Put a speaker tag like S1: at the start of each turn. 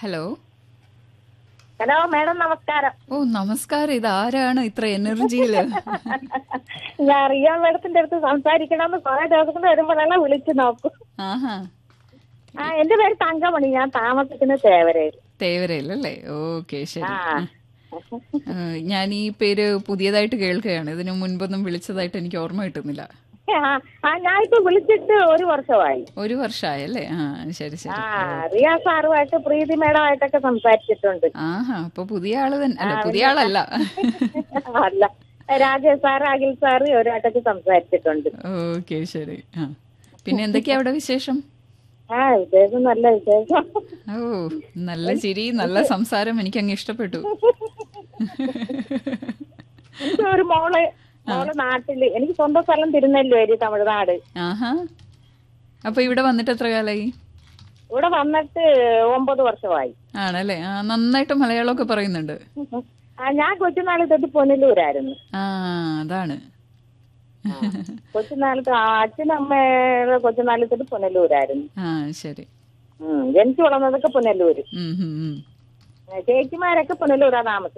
S1: Hello
S2: hello madam നമസ്കാരം
S1: ഓ നമസ്കാരം ഇത് ആരാണ് ഇത്ര എനർജിയില്
S2: ഞാൻ റിയ മാഡത്തിന്റെ അടുത്ത് സംസാരിക്കണമെന്ന് കുറെ ദിവസങ്ങൾ വരുമ്പോഴെല്ലാം വിളിച്ചു നോക്കും
S1: ആഹാ
S2: ആ എന്റെ പേര് തങ്കമണി ഞാൻ താമസിക്കുന്ന തേവരയിൽ
S1: തേവരയിലല്ലേ ഓക്കെ ശരി
S2: ആ
S1: ആ, ഞാൻ ഈ പേര് പുതിയതായിട്ട് കേൾക്കുകയാണ് ഇതിനു മുൻപൊന്നും വിളിച്ചതായിട്ട് എനിക്ക് ഓർമ്മ കിട്ടുന്നില്ല
S2: ആ, ആ ഞാൻ ഇപ്പൊ വിളിച്ചിട്ട് ഒരു വർഷമായി
S1: ഒരു വർഷമായല്ലേ ആ ശരി ശരി
S2: ആ റിയ സാറുമായിട്ട് പ്രീതി മേഡമായിട്ടൊക്കെ സംസാരിച്ചിട്ടുണ്ട്
S1: ആഹാ അപ്പൊ പുതിയ ആള് തന്നെ അല്ല പുതിയ ആളല്ല
S2: അല്ല രാജേഷ് സാർ അഖിൽ സാറ് ഇവരായിട്ടൊക്കെ സംസാരിച്ചിട്ടുണ്ട്
S1: ഓക്കെ ശരി ആ പിന്നെ എന്തൊക്കെയാ അവിടെ വിശേഷം
S2: ആ വിശേഷം നല്ല വിശേഷം
S1: ഓ നല്ല ചിരി നല്ല സംസാരം എനിക്ക് അങ്ങ് ഇഷ്ടപ്പെട്ടു
S2: എനിക്ക് ഒരു മോള് മോള് നാട്ടില് എനിക്ക് സ്വന്തം സ്ഥലം തിരുനെല്ലുവേരി തമിഴ്നാട്
S1: ആഹാ അപ്പൊ ഇവിടെ വന്നിട്ട് എത്ര കാലായി
S2: ഇവിടെ വന്നിട്ട് ഒമ്പത് വർഷമായി
S1: ആണല്ലേ ആ നന്നായിട്ട് മലയാളമൊക്കെ പറയുന്നുണ്ട്
S2: ആ ഞാൻ കൊച്ചുനാളിൽ തൊട്ട് പുനലൂരായിരുന്നു
S1: ആ അതാണ്
S2: കൊച്ചുനാളത്ത് അച്ഛനും അമ്മയുടെ കൊച്ചുനാളിൽ തൊട്ട് പുനലൂരായിരുന്നു
S1: ആ ശരി
S2: ഉം, ജനിച്ചു വളർന്നതൊക്കെ പുനലൂര്
S1: ഉം, ഉം, ഉം.
S2: ചേച്ചിമാരൊക്കെ പുനലൂരാ താമസം